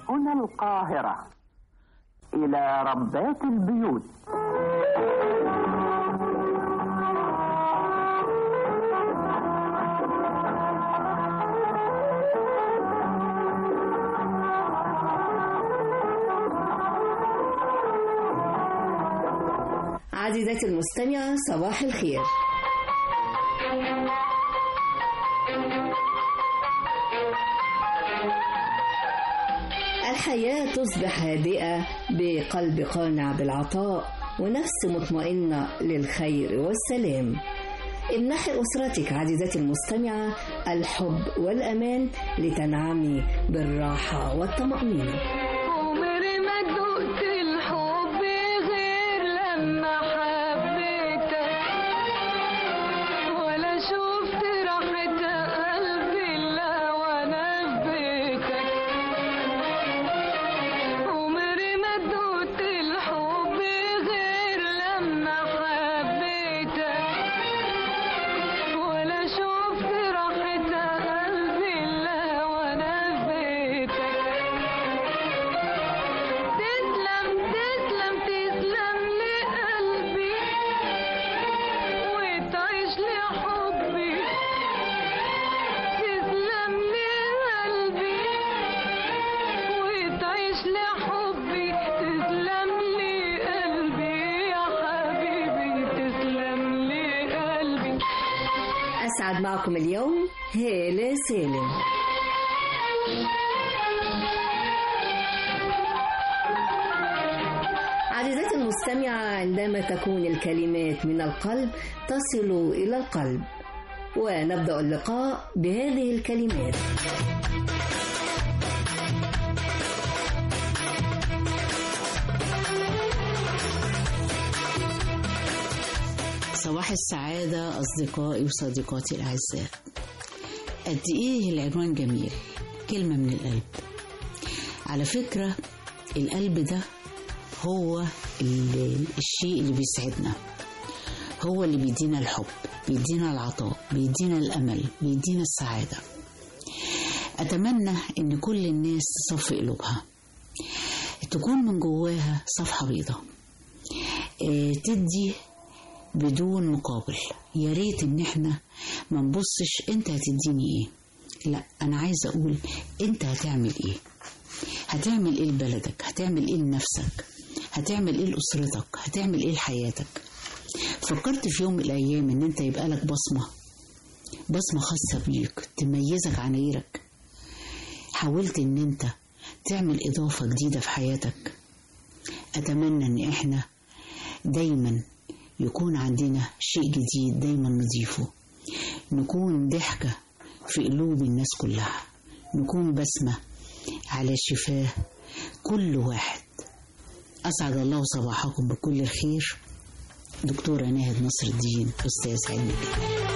هنا القاهرة إلى ربات البيوت عزيزتي المستمعة صباح الخير الحياة تصبح هادئة بقلب قانع بالعطاء ونفس مطمئنة للخير والسلام امنحي أسرتك عزيزتي المستمعة الحب والأمان لتنعمي بالراحة والطمأنينة عمري ما دقت الحب غير لما حبيتك ولا شفت راحة قلبي إلا وأنا في بيتك عمري ما دقت الحب غير لما حبيتك ولا شفت راحة قلبي إلا وأنا في بيتك تسلم تسلم تسلم لقلبي وتعيش لحبي تسلم لقلبي وتعيش لحبي تسلم لقلبي يا حبيبي تسلم لقلبي أسعد معكم اليوم هالة سالم عزيزتي المستمعة عندما تكون الكلمات من القلب تصل إلى القلب ونبدأ اللقاء بهذه الكلمات صباح السعادة أصدقائي وصديقاتي الأعزاء قد إيه العنوان جميل كلمة من القلب على فكرة القلب ده هو ال- الشيء اللي بيسعدنا هو اللي بيدينا الحب بيدينا العطاء بيدينا الأمل بيدينا السعادة أتمنى إن كل الناس تصفي قلوبها تكون من جواها صفحة بيضة آه، تدي بدون مقابل يا ريت ان احنا ما نبصش انت هتديني ايه لا انا عايزه اقول انت هتعمل ايه هتعمل ايه لبلدك هتعمل ايه لنفسك هتعمل ايه لاسرتك هتعمل ايه لحياتك فكرت في يوم من الايام ان انت يبقى لك بصمه بصمه خاصه بيك تميزك عن غيرك حاولت ان انت تعمل اضافه جديده في حياتك اتمنى ان احنا دايما يكون عندنا شيء جديد دايما نضيفه نكون ضحكة في قلوب الناس كلها نكون بسمة على شفاه كل واحد أسعد الله صباحكم بكل الخير دكتورة ناهد نصر الدين أستاذ علم الجمال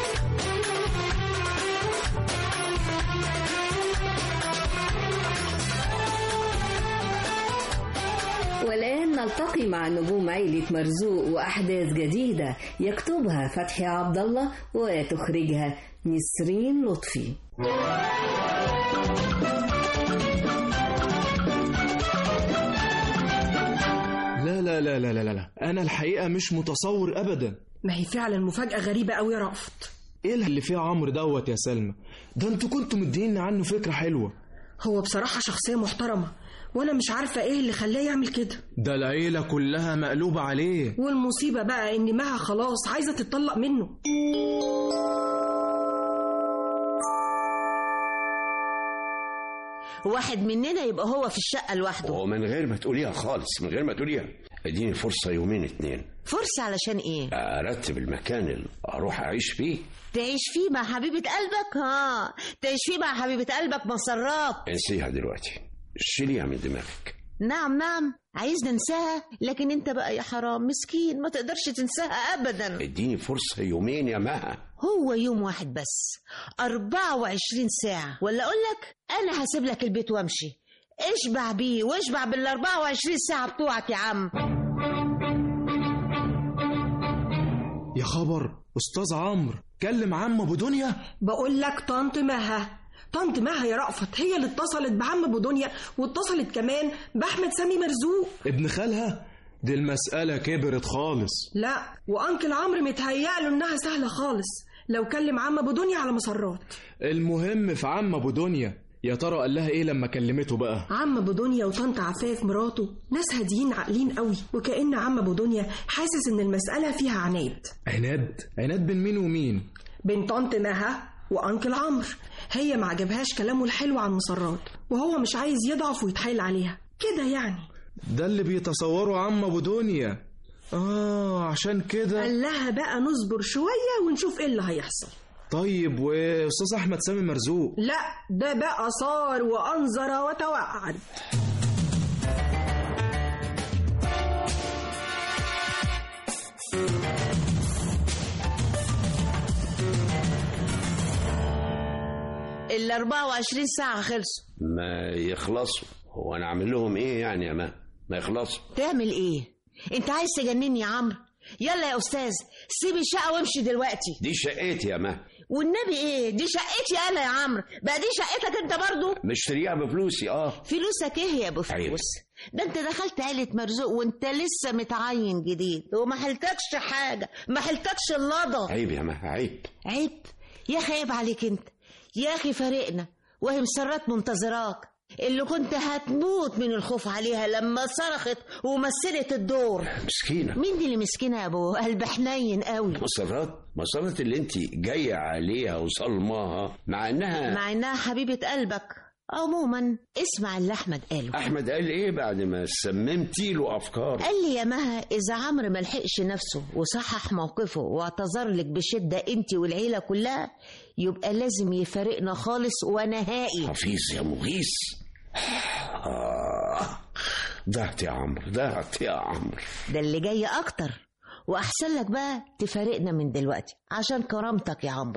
والآن نلتقي مع نجوم عيلة مرزوق وأحداث جديدة يكتبها فتحي عبد الله وتخرجها نسرين لطفي لا لا لا لا لا لا انا الحقيقه مش متصور ابدا ما هي فعلا مفاجأة غريبة قوي يا رأفت ايه اللي فيه عمرو دوت يا سلمى ده انتوا كنتوا مديني عنه فكره حلوه هو بصراحة شخصية محترمة وأنا مش عارفة إيه اللي خلاه يعمل كده ده العيله كلها مقلوبه عليه والمصيبة بقى إن مها خلاص عايزة تتطلق منه واحد مننا يبقى هو في الشقة لوحده ومن غير ما تقوليها خالص من غير ما تقوليها اديني فرصة يومين اتنين فرصة علشان ايه ارتب المكان اللي اروح اعيش فيه تعيش فيه مع حبيبة قلبك ها تعيش فيه مع حبيبة قلبك مسرات انسيها دلوقتي شيليها من دماغك نعم نعم عايز ننساها لكن انت بقى يا حرام مسكين ما تقدرش تنساها ابدا اديني فرصة يومين يا مها هو يوم واحد بس 24 ساعة ولا اقول لك انا هسيب لك البيت وامشي اشبع بيه واشبع بال 24 ساعة بتوعك يا عم يا خبر استاذ عمرو كلم عم ابو دنيا بقول لك طنط مها طنط مها يا رأفت هي اللي اتصلت بعم ابو دنيا واتصلت كمان باحمد سامي مرزوق ابن خالها دي المسألة كبرت خالص لا وانكل عمرو متهيأ له انها سهله خالص لو كلم عم ابو دنيا على مسرات المهم في عم ابو دنيا يا ترى قال لها ايه لما كلمته بقى عم ابو دنيا وطنط عفاف مراته ناس هاديين عاقلين قوي وكأن عم ابو دنيا حاسس ان المسألة فيها عناد عناد عناد بين مين ومين بين طنط مها وانكل عمرو هي ما عجبهاش كلامه الحلو عن مسرات وهو مش عايز يضعف ويتحايل عليها كده يعني ده اللي بيتصوره عم ابو دنيا اه عشان كده قال لها بقى نصبر شوية ونشوف ايه اللي هيحصل طيب واستاذ احمد سامي مرزوق لا ده بقى صار وأنظر وتوعد ال 24 ساعة خلصوا ما يخلصوا هو انا اعمل لهم ايه يعني يا ما ما يخلصوا تعمل ايه؟ انت عايز تجنني يا عمرو؟ يلا يا استاذ سيب الشقة وامشي دلوقتي دي شقتي يا ما والنبي ايه؟ دي شقتي انا يا عمرو بقى دي شقتك انت برضو مشتريها بفلوسي اه فلوسك ايه يا ابو عيب. فلوس ده انت دخلت عيلة مرزوق وانت لسه متعين جديد وما حلتكش حاجة ما حلتكش اللضا عيب يا ما عيب عيب يا اخي عيب عليك انت يا اخي فارقنا وهي مسرات منتظراك اللي كنت هتموت من الخوف عليها لما صرخت ومثلت الدور مسكينه مين دي اللي مسكينه يا ابو قلب حنين قوي مسرات مسرات اللي انت جايه عليها وصلماها مع انها مع انها حبيبه قلبك عموما اسمع اللي احمد قاله احمد قال ايه بعد ما سممتي له افكار قال لي يا مها اذا عمرو ما لحقش نفسه وصحح موقفه واعتذر لك بشده انت والعيله كلها يبقى لازم يفارقنا خالص ونهائي حفيظ يا مغيث آه. ضعت يا عمرو ضعت يا عمرو ده اللي جاي اكتر واحسن لك بقى تفارقنا من دلوقتي عشان كرامتك يا عمرو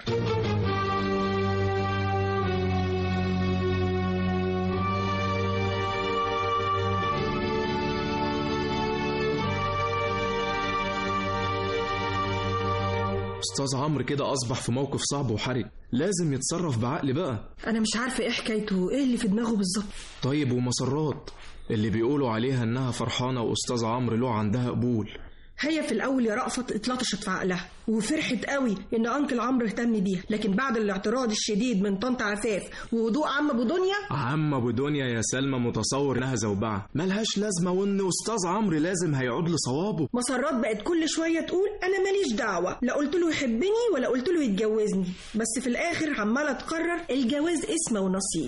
استاذ عمرو كده اصبح في موقف صعب وحرج لازم يتصرف بعقل بقى أنا مش عارفة إيه حكايته إيه اللي في دماغه بالظبط طيب ومسرات اللي بيقولوا عليها انها فرحانه واستاذ عمرو له عندها قبول هي في الأول يا رأفت اتلطشت في عقلها وفرحت قوي إن أنكل عمرو اهتم بيها لكن بعد الاعتراض الشديد من طنط عفاف وهدوء عم أبو دنيا عم ابو دنيا يا سلمى متصور انها زوبعه ملهاش لازمه وان استاذ عمرو لازم هيعود لصوابه مسرات بقت كل شوية تقول أنا ماليش دعوة لا قلت له يحبني ولا قلت له يتجوزني بس في الآخر عمالة تقرر الجواز اسمه ونصيب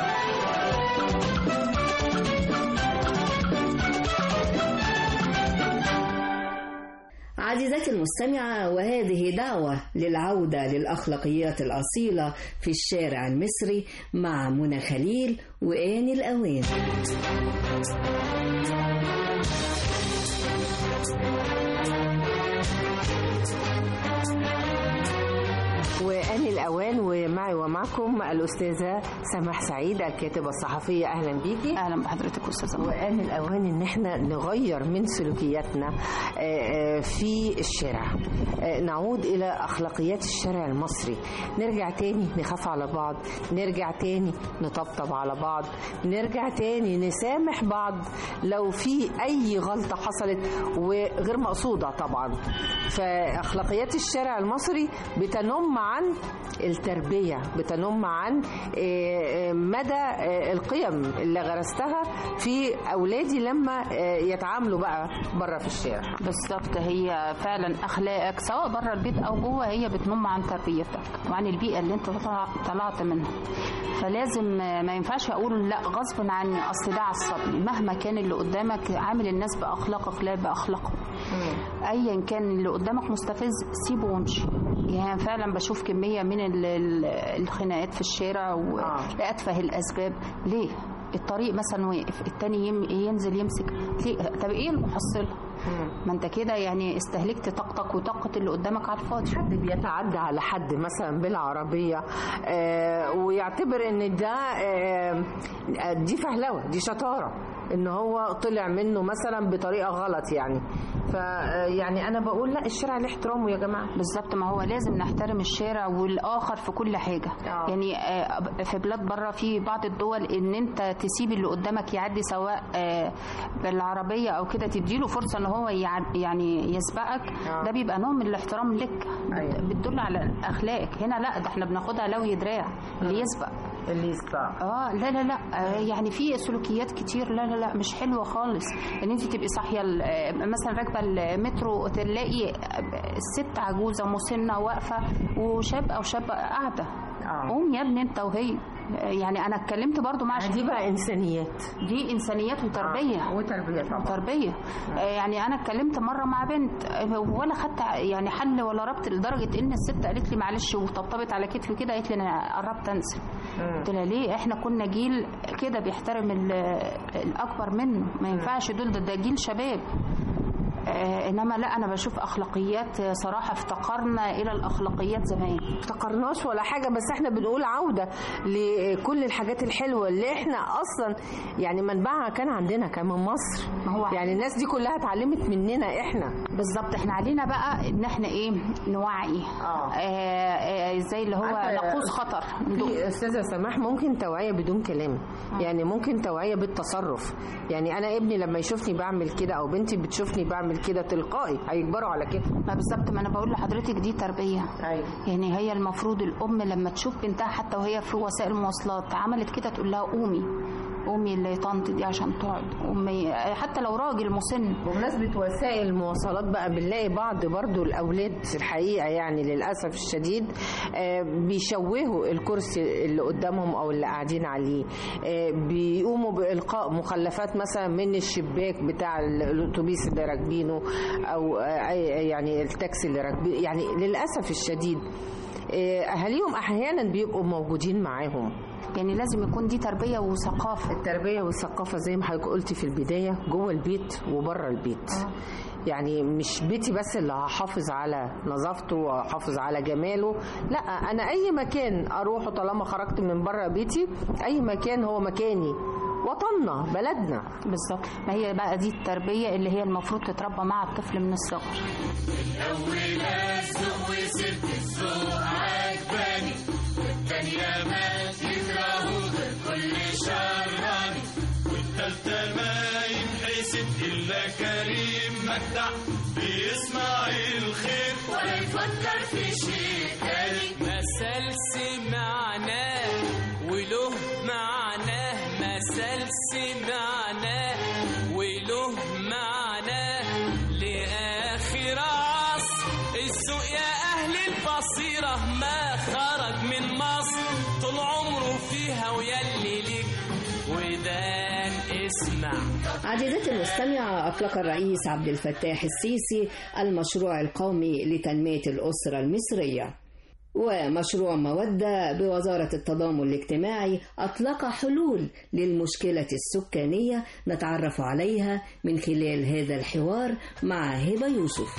عزيزتي المستمعة وهذه دعوة للعودة للأخلاقيات الأصيلة في الشارع المصري مع منى خليل وآن الأوان وآن الأوان ومعي ومعكم الأستاذة سماح سعيد الكاتبة الصحفية أهلا بيكي اهلا بحضرتك استاذه وآن الأوان إن احنا نغير من سلوكياتنا آه، آه، في الشارع آه، نعود إلى أخلاقيات الشارع المصري نرجع تاني نخاف على بعض نرجع تاني نطبطب على بعض نرجع تاني نسامح بعض لو في أي غلطة حصلت وغير مقصودة طبعا فأخلاقيات الشارع المصري بتنم عن التربية بتنم عن آه، آه، مدى آه، القيم اللي غرستها في أولادي لما آه، يتعاملوا بقى بره في الشارع بالظبط هي فعلا اخلاقك سواء بره البيت او جوه هي بتنم عن تربيتك وعن البيئه اللي انت طلع- طلعت منها فلازم ما ينفعش اقول لا غصب عني اصل ده عصبني مهما كان اللي قدامك عامل الناس باخلاقك لا باخلاقهم ايا كان اللي قدامك مستفز سيبه وامشي يعني فعلا بشوف كميه من ال- ال- الخناقات في الشارع لاتفه الاسباب ليه الطريق مثلا واقف التاني يم ينزل يمسك ليه طب ايه المحصله ما انت كده يعني استهلكت طاقتك وطاقه اللي قدامك على الفاضي حد بيتعدى على حد مثلا بالعربيه آه ويعتبر ان ده آه دي فهلوه دي شطاره ان هو طلع منه مثلا بطريقه غلط يعني ف يعني انا بقول لا الشارع له احترامه يا جماعه بالظبط ما هو لازم نحترم الشارع والاخر في كل حاجه آه. يعني آه، في بلاد بره في بعض الدول ان انت تسيب اللي قدامك يعدي سواء آه، بالعربيه او كده تديله فرصه ان هو يع- يعني يسبقك آه. ده بيبقى نوع من الاحترام لك أيوة. بتدل على اخلاقك هنا لا ده احنا بناخدها لوي دراع اللي يسبق اللي يسبق اه لا لا لا آه يعني في سلوكيات كتير لا لا لا مش حلوه خالص ان انت تبقي صاحيه ال- آه، مثلا راكبه المترو تلاقي آه، الست عجوزه مسنه واقفه وشاب او شابه قاعده آه. قوم يا ابني انت وهي آه، يعني انا اتكلمت برضو مع دي بقى انسانيات دي انسانيات وتربيه آه، وتربيه طبعا تربيه آه، يعني انا اتكلمت مره مع بنت آه، ولا خدت يعني حل ولا ربط لدرجه ان الست قالت لي معلش وطبطبت على كتفي كده قالت لي انا قربت انزل قلت لها ليه احنا كنا جيل كده بيحترم ال- الاكبر منه ما ينفعش دول ده, ده جيل شباب آه انما لا انا بشوف اخلاقيات آه، صراحه افتقرنا الى الاخلاقيات زمان افتكرناش ولا حاجة بس احنا بنقول عودة لكل الحاجات الحلوة اللي احنا اصلا يعني منبعها كان عندنا كان من مصر ما هو يعني الناس دي كلها اتعلمت مننا احنا بالظبط احنا علينا بقى ان احنا ايه نوعي آه. آه آه زي اللي هو عارفة- نقوص خطر في استاذه سماح ممكن توعيه بدون كلام يعني ممكن توعيه بالتصرف يعني انا ابني لما يشوفني بعمل كده او بنتي بتشوفني بعمل كده تلقائي هيكبروا على كده ما بالظبط ما انا بقول لحضرتك دي تربيه ايوه يعني هي المفروض الام لما تشوف بنتها حتى وهي في وسائل المواصلات عملت كده تقول لها قومي قومي اللي طنط دي عشان تقعد قومي حتى لو راجل مسن بمناسبة وسائل المواصلات بقى بنلاقي بعض برضو الأولاد في الحقيقة يعني للأسف الشديد آه، بيشوهوا الكرسي اللي قدامهم أو اللي قاعدين عليه آه، بيقوموا بإلقاء مخلفات مثلا من الشباك بتاع ال- الأتوبيس اللي راكبينه أو آه، أي- يعني التاكسي اللي راكبينه يعني للأسف الشديد آه، أهاليهم أحيانا بيبقوا موجودين معاهم يعني لازم يكون دي تربيه وثقافه التربية والثقافة زي ما حضرتك قلتي في البداية جوه البيت وبره البيت يعني مش بيتي بس اللي هحافظ على نظافته وهحافظ على جماله لا انا اي مكان اروحه طالما خرجت من بره بيتي اي مكان هو مكاني وطننا بلدنا بالظبط ما هي بقى دي التربيه اللي هي المفروض تتربى مع الطفل من الصغر والتالتة ما ينحسد إلا كريم مدح بيسمع الخير ولا يفكر في شيء تاني مثل سمعناه وله معناه مثل سمعناه وله معناه لآخر عصر السوق يا أهل البصيرة ما خرج من مصر طول عمره فيها ويلي ليك ودان اسمع عزيزتي المستمعة أطلق الرئيس عبد الفتاح السيسي المشروع القومي لتنمية الأسرة المصرية ومشروع مودة بوزارة التضامن الاجتماعي أطلق حلول للمشكلة السكانية نتعرف عليها من خلال هذا الحوار مع هبة يوسف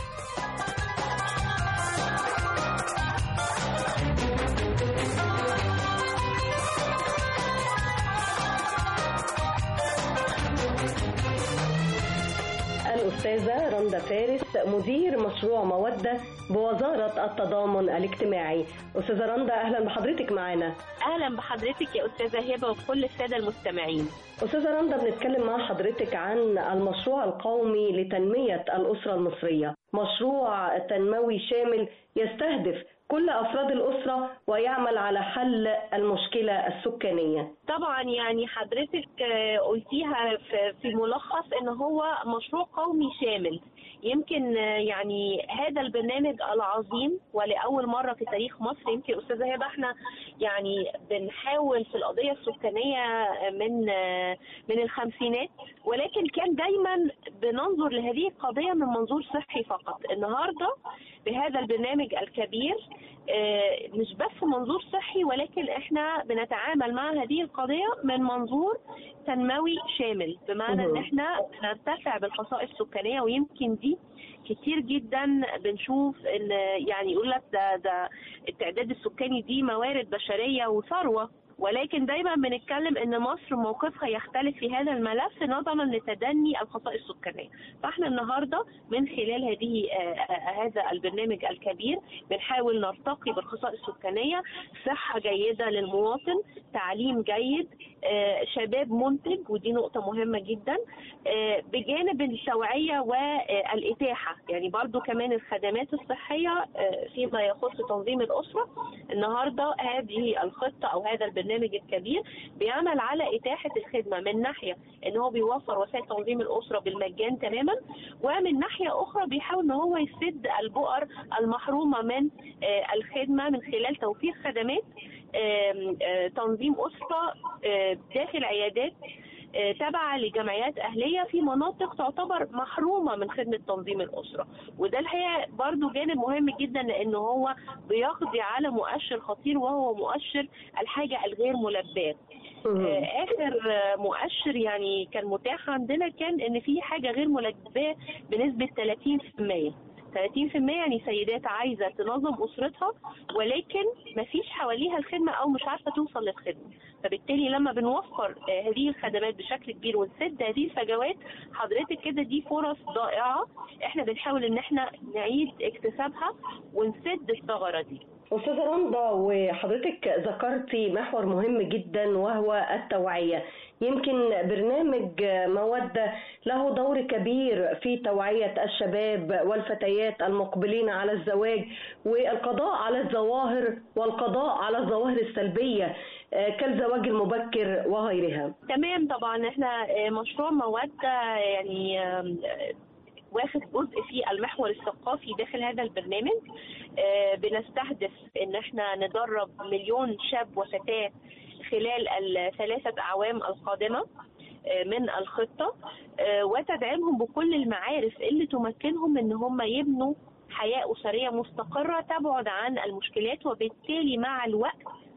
الأستاذة رندا فارس مدير مشروع مودة بوزارة التضامن الاجتماعي أستاذة رندا أهلا بحضرتك معنا اهلا بحضرتك يا استاذه هبه وكل الساده المستمعين أستاذة رندا بنتكلم مع حضرتك عن المشروع القومي لتنمية الأسرة المصرية مشروع تنموي شامل يستهدف كل أفراد الأسرة ويعمل على حل المشكلة السكانية طبعا يعني حضرتك آه، قلتيها في- في ملخص ان هو مشروع قومي شامل يمكن آه، يعني هذا البرنامج العظيم ولاول مره في تاريخ مصر يمكن استاذه هبه احنا يعني بنحاول في القضيه السكانيه من آه، من الخمسينات ولكن كان دايما بننظر لهذه القضيه من منظور صحي فقط النهارده بهذا البرنامج الكبير آه، مش بس منظور صحي ولكن احنا بنتعامل مع هذه القضية من منظور تنموي شامل بمعنى ان مهم. احنا نرتفع بالخصائص السكانية ويمكن دي كتير جدا بنشوف ان يعني يقول لك ده ده التعداد السكاني دي موارد بشرية وثروة ولكن دايما بنتكلم ان مصر موقفها يختلف في هذا الملف نظرا لتدني الخصائص السكانيه فاحنا النهارده من خلال هذه آه، آه، هذا البرنامج الكبير بنحاول نرتقي بالخصائص السكانيه صحه جيده للمواطن تعليم جيد آه، شباب منتج ودي نقطه مهمه جدا آه، بجانب التوعيه والاتاحه يعني برضو كمان الخدمات الصحيه آه، فيما يخص تنظيم الاسره النهارده هذه الخطه او هذا البرنامج الكبير بيعمل على اتاحه الخدمه من ناحيه ان هو بيوفر وسائل تنظيم الاسره بالمجان تماما ومن ناحيه اخرى بيحاول ان هو يسد البؤر المحرومه من آه، الخدمه من خلال توفير خدمات آم، آه، تنظيم اسره آه، داخل عيادات آه، تابعة لجمعيات أهلية في مناطق تعتبر محرومة من خدمة تنظيم الأسرة وده الحقيقة برضو جانب مهم جدا لأنه هو بيقضي على مؤشر خطير وهو مؤشر الحاجة الغير ملباة آه، آخر آه، مؤشر يعني كان متاح عندنا كان إن في حاجة غير ملباة بنسبة 30% 30% يعني سيدات عايزة تنظم أسرتها ولكن مفيش حواليها الخدمة أو مش عارفة توصل للخدمة فبالتالي لما بنوفر آه، هذه الخدمات بشكل كبير ونسد هذه الفجوات حضرتك كده دي فرص ضائعة احنا بنحاول ان احنا نعيد اكتسابها ونسد الثغرة دي أستاذة رندا وحضرتك ذكرتي محور مهم جدا وهو التوعية يمكن برنامج مودة له دور كبير في توعية الشباب والفتيات المقبلين على الزواج والقضاء على الظواهر والقضاء على الظواهر السلبية آه، كالزواج المبكر وغيرها تمام طبعا احنا آه، مشروع مودة يعني آم، آه، واخد جزء في المحور الثقافي داخل هذا البرنامج آه، بنستهدف ان احنا ندرب مليون شاب وفتاة خلال الثلاثة أعوام القادمة آه، من الخطة آه، وتدعيمهم بكل المعارف اللي تمكنهم ان هم يبنوا حياة أسرية مستقرة تبعد عن المشكلات وبالتالي مع الوقت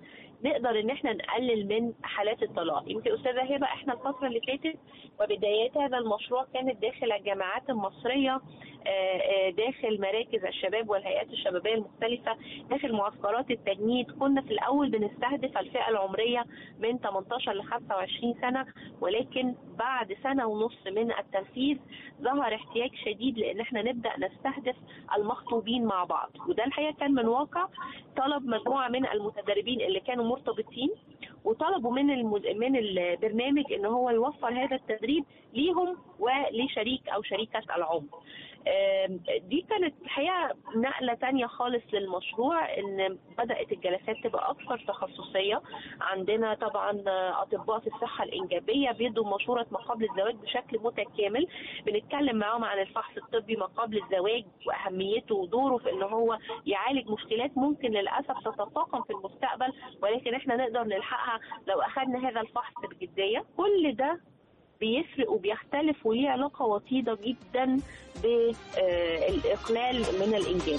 نقدر ان احنا نقلل من حالات الطلاق يمكن استاذه هبه احنا الفتره اللي فاتت وبدايات هذا المشروع كانت داخل الجامعات المصريه آه، آه، داخل مراكز الشباب والهيئات الشبابيه المختلفه داخل معسكرات التجنيد كنا في الاول بنستهدف الفئه العمريه من 18 ل 25 سنه ولكن بعد سنه ونص من التنفيذ ظهر احتياج شديد لان احنا نبدا نستهدف المخطوبين مع بعض وده الحقيقه كان من واقع طلب مجموعه من المتدربين اللي كانوا مرتبطين وطلبوا من المد... من البرنامج ان هو يوفر هذا التدريب ليهم ولشريك او شريكه العمر آم، دي كانت الحقيقه نقله تانية خالص للمشروع ان بدات الجلسات تبقى اكثر تخصصيه عندنا طبعا اطباء في الصحه الانجابيه بيدوا مشوره ما قبل الزواج بشكل متكامل بنتكلم معاهم عن الفحص الطبي ما قبل الزواج واهميته ودوره في ان هو يعالج مشكلات ممكن للاسف تتفاقم في المستقبل ولكن احنا نقدر نلحقها لو اخذنا هذا الفحص بجديه كل ده بيفرق وبيختلف وليه علاقه وطيده جدا بالاقلال من الانجاب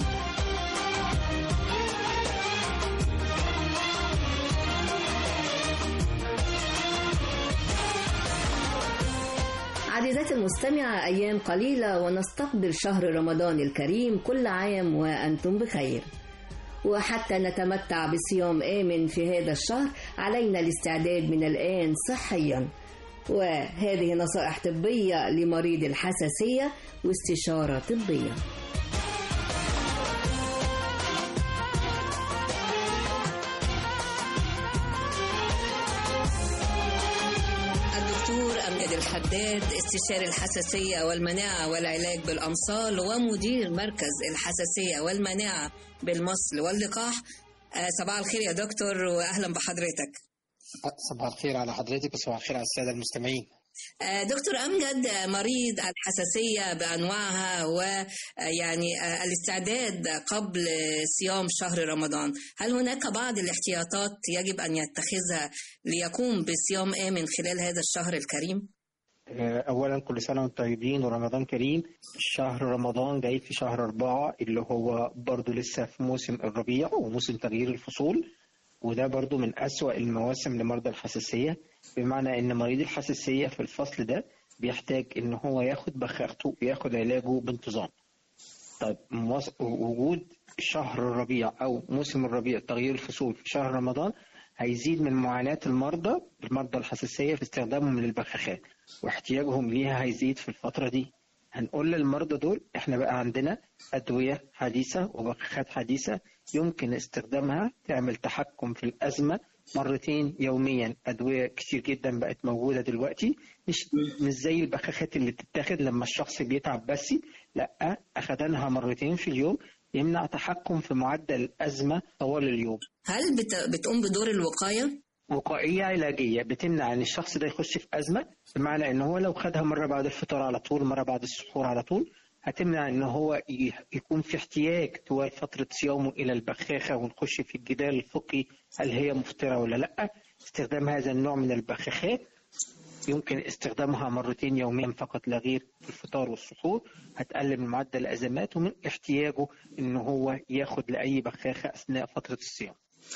عزيزاتي المستمعة أيام قليلة ونستقبل شهر رمضان الكريم كل عام وأنتم بخير وحتى نتمتع بصيام آمن في هذا الشهر علينا الاستعداد من الآن صحيا وهذه نصائح طبية لمريض الحساسية واستشارة طبية الدكتور أمجد الحداد استشاري الحساسية والمناعة والعلاج بالأمصال ومدير مركز الحساسية والمناعة بالمصل واللقاح آه، صباح الخير يا دكتور وأهلا بحضرتك صباح الخير على حضرتك وصباح الخير على السادة المستمعين آه، دكتور أمجد آه، مريض الحساسية بأنواعها ويعني الاستعداد قبل صيام شهر رمضان هل هناك بعض الاحتياطات يجب أن يتخذها ليقوم بصيام آمن خلال هذا الشهر الكريم؟ آه، أولا كل سنة وانتم طيبين ورمضان كريم شهر رمضان جاي في شهر أربعة اللي هو برضو لسه في موسم الربيع وموسم تغيير الفصول وده برضو من أسوأ المواسم لمرضى الحساسية بمعنى إن مريض الحساسية في الفصل ده بيحتاج إن هو ياخد بخاخته وياخد علاجه بانتظام طيب موس- وجود شهر الربيع أو موسم الربيع تغيير الفصول في شهر رمضان هيزيد من معاناة المرضى المرضى الحساسية في استخدامهم للبخاخات واحتياجهم ليها هيزيد في الفترة دي هنقول للمرضى دول احنا بقى عندنا أدوية حديثة وبخاخات حديثة يمكن استخدامها تعمل تحكم في الأزمة مرتين يوميا أدوية كتير جدا بقت موجودة دلوقتي مش مش زي البخاخات اللي بتتاخد لما الشخص بيتعب بس لا أخدانها مرتين في اليوم يمنع تحكم في معدل الأزمة طوال اليوم هل بت... بتقوم بدور الوقاية؟ وقائية علاجية بتمنع ان الشخص ده يخش في أزمة بمعنى ان هو لو خدها مرة بعد الفطار على طول مرة بعد السحور على طول هتمنع ان هو ي- يكون في احتياج طوال فترة صيامه الى البخاخة ونخش في الجدال الفقهي هل هي مفطرة ولا لا استخدام هذا النوع من البخاخات يمكن استخدامها مرتين يوميا فقط لا غير في الفطار والسحور هتقلل من معدل الازمات ومن احتياجه ان هو ياخد لاي بخاخه اثناء فتره الصيام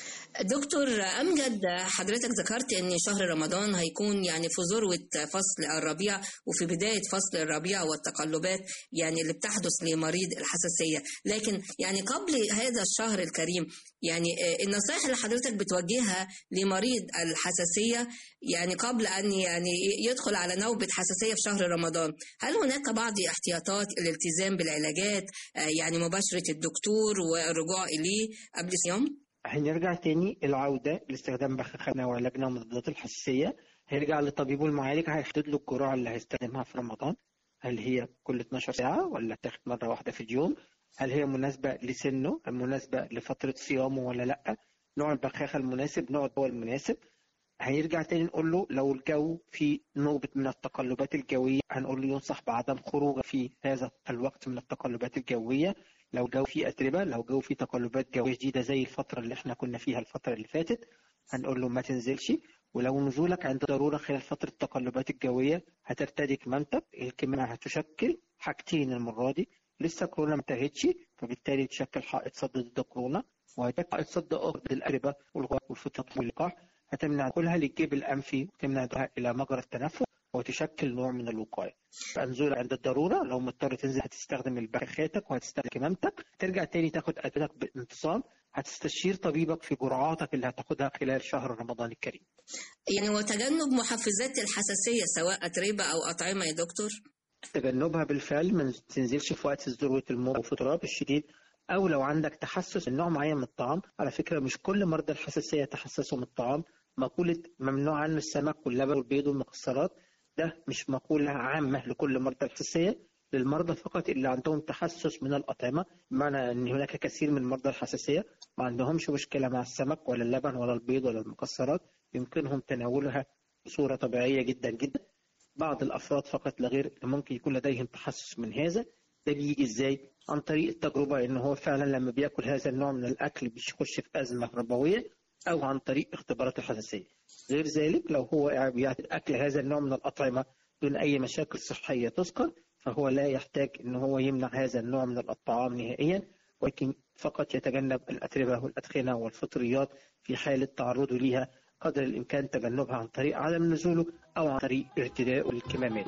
دكتور أمجد حضرتك ذكرت أن شهر رمضان هيكون يعني في ذروة فصل الربيع وفي بداية فصل الربيع والتقلبات يعني اللي بتحدث لمريض الحساسية لكن يعني قبل هذا الشهر الكريم يعني آه، النصائح اللي حضرتك بتوجهها لمريض الحساسية يعني قبل أن يعني يدخل على نوبة حساسية في شهر رمضان هل هناك بعض احتياطات الالتزام بالعلاجات آه، يعني مباشرة الدكتور والرجوع إليه قبل الصيام؟ هنرجع تاني العودة لاستخدام بخاخنا وعلاجنا ومضادات الحساسية هيرجع لطبيبه المعالج هيحدد له الجرعة اللي هيستخدمها في رمضان هل هي كل 12 ساعة ولا تاخد مرة واحدة في اليوم هل هي مناسبة لسنه مناسبة لفترة صيامه ولا لأ نوع البخاخة المناسب نوع الدواء المناسب هيرجع تاني نقول له لو الجو في نوبة من التقلبات الجوية هنقول له ينصح بعدم خروجه في هذا الوقت من التقلبات الجوية لو الجو فيه أتربة لو الجو فيه تقلبات جوية جديدة زي الفترة اللي احنا كنا فيها الفترة اللي فاتت هنقول له ما تنزلش ولو نزولك عند ضرورة خلال فترة التقلبات الجوية هترتدي كمامتك الكمامة هتشكل حاجتين المرة دي لسه كورونا ما انتهتش فبالتالي تشكل حائط صد ضد كورونا وهتشكل حائط صد ضد الأتربة والغاء والفتات واللقاح هتمنع كلها للجيب الأنفي وتمنع دخولها إلى مجرى التنفس وتشكل نوع من الوقاية فنزول عند الضرورة لو مضطر تنزل هتستخدم البخاخاتك وهتستخدم كمامتك ترجع تاني تاخد أدويتك بانتصام هتستشير طبيبك في جرعاتك اللي هتاخدها خلال شهر رمضان الكريم يعني وتجنب محفزات الحساسية سواء أتربة أو أطعمة يا دكتور تجنبها بالفعل ما تنزلش في وقت ذروة الموت أو في اضطراب الشديد أو لو عندك تحسس من نوع معين من الطعام على فكرة مش كل مرضى الحساسية تحسسوا من الطعام مقولة ممنوع عنه السمك واللبن والبيض والمكسرات ده مش مقولة عامة لكل مرضى الحساسية للمرضى فقط اللي عندهم تحسس من الأطعمة بمعنى أن هناك كثير من مرضى الحساسية ما عندهمش مشكلة مع السمك ولا اللبن ولا البيض ولا المكسرات يمكنهم تناولها بصورة طبيعية جدا جدا بعض الأفراد فقط لا غير اللي ممكن يكون لديهم تحسس من هذا ده بيجي ازاي؟ عن طريق التجربة ان هو فعلا لما بياكل هذا النوع من الأكل بيخش في أزمة ربوية أو عن طريق اختبارات الحساسية غير ذلك لو هو بيعتد أكل هذا النوع من الأطعمة دون أي مشاكل صحية تذكر فهو لا يحتاج ان هو يمنع هذا النوع من الطعام نهائيا ولكن فقط يتجنب الأتربة والأدخنة والفطريات في حالة تعرضه ليها قدر الإمكان تجنبها عن طريق عدم نزوله أو عن طريق ارتداء الكمامات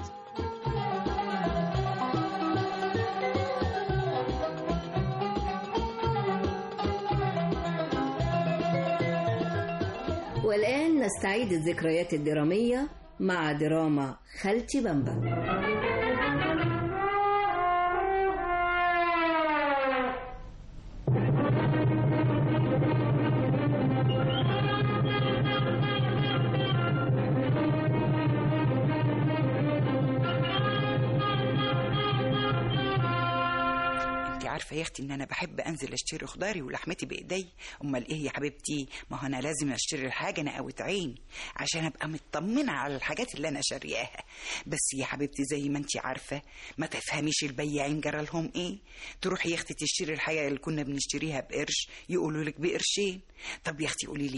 والآن نستعيد الذكريات الدرامية مع دراما خالتي بامبا انت عارفه يا اختي ان انا بحب انزل اشتري خضاري ولحمتي بايدي امال ايه يا حبيبتي ما هو انا لازم اشتري الحاجه انا قوت عيني عشان ابقى مطمنه على الحاجات اللي انا شارياها بس يا حبيبتي زي ما انت عارفه ما تفهميش البياعين جرى لهم ايه تروحي يا اختي تشتري الحاجه اللي كنا بنشتريها بقرش يقولوا لك بقرشين طب يا اختي قولي لي بقى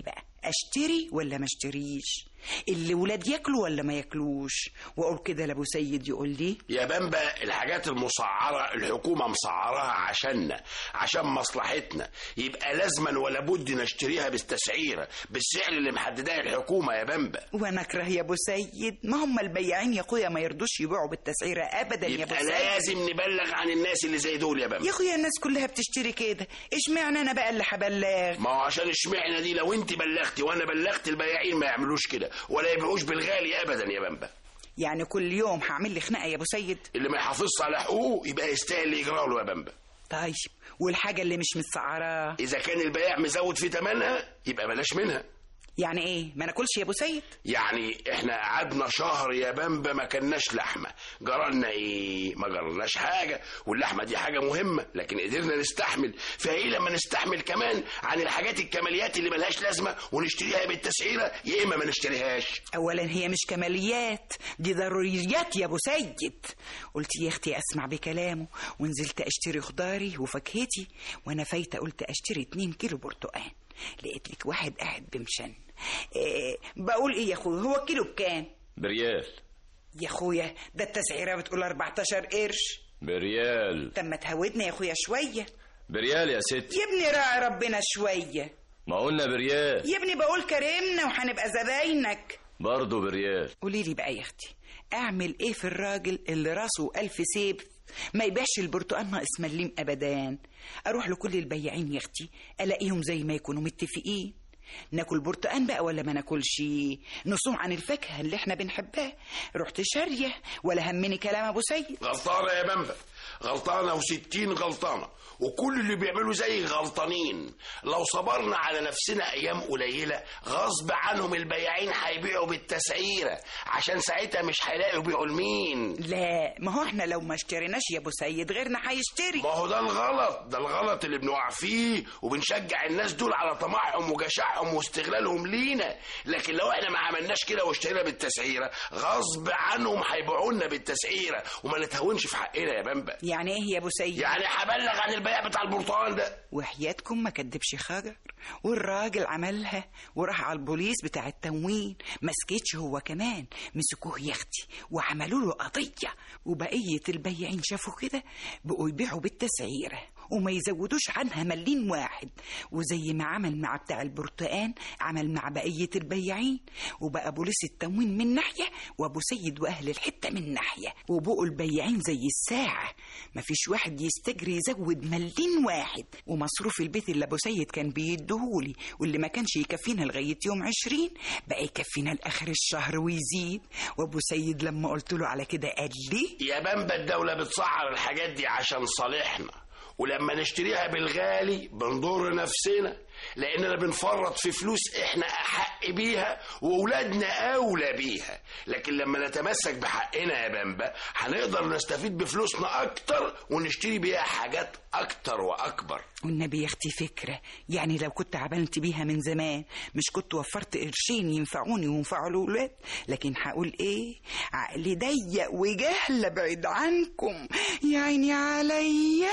اشتري ولا ما اشتريش اللي ولاد ياكلوا ولا ما ياكلوش واقول كده لابو سيد يقول لي يا بامبا الحاجات المسعرة الحكومة مسعراها عشاننا عشان مصلحتنا يبقى لازما ولا بد نشتريها بالتسعيرة بالسعر اللي محددها الحكومة يا بامبا وانا اكره يا ابو سيد ما هم البياعين يا اخويا ما يرضوش يبيعوا بالتسعيره ابدا يا ابو يبقى سيد لازم نبلغ عن الناس اللي زي دول يا بامبا يا اخويا الناس كلها بتشتري كده اشمعنى انا بقى اللي هبلغ ما هو عشان اشمعنى دي لو انت بلغتي وانا بلغت البياعين ما يعملوش كده ولا يبيعوش بالغالي ابدا يا بامبا يعني كل يوم هعمل لي خناقه يا ابو سيد اللي ما يحافظش على حقوقه يبقى يستاهل اللي يجرى له يا بامبا طيب والحاجه اللي مش متسعره اذا كان البياع مزود في ثمنها يبقى بلاش منها يعني ايه ما ناكلش يا ابو سيد يعني احنا قعدنا شهر يا بامبا ما كلناش لحمه جرالنا ايه ما جرالناش حاجه واللحمه دي حاجه مهمه لكن قدرنا نستحمل فايه لما نستحمل كمان عن الحاجات الكماليات اللي ملهاش لازمه ونشتريها بالتسعيره يا اما ما نشتريهاش اولا هي مش كماليات دي ضروريات يا ابو سيد قلت يا اختي اسمع بكلامه ونزلت اشتري خضاري وفاكهتي وانا فايته قلت اشتري 2 كيلو برتقال لقيت لك واحد قاعد بمشن إيه بقول ايه يا اخويا هو الكيلو بكام بريال يا اخويا ده التسعيره بتقول 14 قرش بريال طب ما تهودنا يا اخويا شويه بريال يا ست يا ابني راعي ربنا شويه ما قلنا بريال يا ابني بقول كرمنا وهنبقى زباينك برضه بريال قولي لي بقى يا اختي اعمل ايه في الراجل اللي راسه ألف سيف ما يبيعش البرتقال ناقص مليم ابدا اروح لكل البياعين يا اختي الاقيهم زي ما يكونوا متفقين ناكل برتقان بقى ولا ما ناكلش نصوم عن الفاكهه اللي احنا بنحبها رحت شاريه ولا همني كلام ابو سيد غلطانه يا بامبا غلطانه وستين غلطانه وكل اللي بيعملوا زي غلطانين لو صبرنا على نفسنا ايام قليله غصب عنهم البياعين هيبيعوا بالتسعيره عشان ساعتها مش هيلاقوا يبيعوا لمين لا ما هو احنا لو ما اشتريناش يا ابو سيد غيرنا هيشتري ما هو ده الغلط ده الغلط اللي بنقع فيه وبنشجع الناس دول على طمعهم وجشعهم واستغلالهم لينا لكن لو احنا ما عملناش كده واشترينا بالتسعيره غصب عنهم هيبيعوا لنا بالتسعيره وما نتهونش في حقنا يا بامبا يعني ايه يا ابو سيد يعني هبلغ عن البياع بتاع البرتقال ده وحياتكم ما كدبش خجر والراجل عملها وراح على البوليس بتاع التموين ما سكتش هو كمان مسكوه يا اختي وعملوا له قضيه وبقيه البياعين شافوا كده بقوا يبيعوا بالتسعيره وما يزودوش عنها ملين واحد وزي ما عمل مع بتاع البرتقان عمل مع بقية البياعين وبقى بوليس التموين من ناحية وابو سيد واهل الحتة من ناحية وبقوا البياعين زي الساعة مفيش واحد يستجري يزود ملين واحد ومصروف البيت اللي ابو سيد كان بيديهولي واللي ما كانش يكفينا لغاية يوم عشرين بقى يكفينا لاخر الشهر ويزيد وابو سيد لما قلت له على كده قال لي يا بامبا الدولة بتسعر الحاجات دي عشان صالحنا ولما نشتريها بالغالي بنضر نفسنا لاننا بنفرط في فلوس احنا احق بيها واولادنا اولى بيها لكن لما نتمسك بحقنا يا بامبا هنقدر نستفيد بفلوسنا اكتر ونشتري بيها حاجات اكتر واكبر والنبي يا اختي فكرة يعني لو كنت عملت بيها من زمان مش كنت وفرت قرشين ينفعوني وينفعوا الأولاد لكن هقول ايه عقلي ضيق وجهل بعيد عنكم يا عيني عليا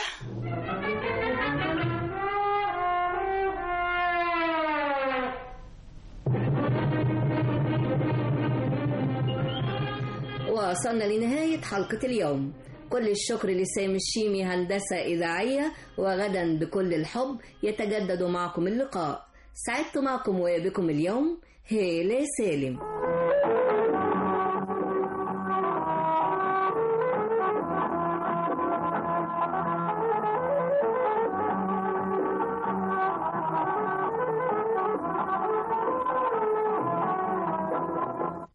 وصلنا لنهاية حلقة اليوم كل الشكر لسامي الشيمي هندسة إذاعية وغدا بكل الحب يتجدد معكم اللقاء سعدت معكم وبكم اليوم هيلة سالم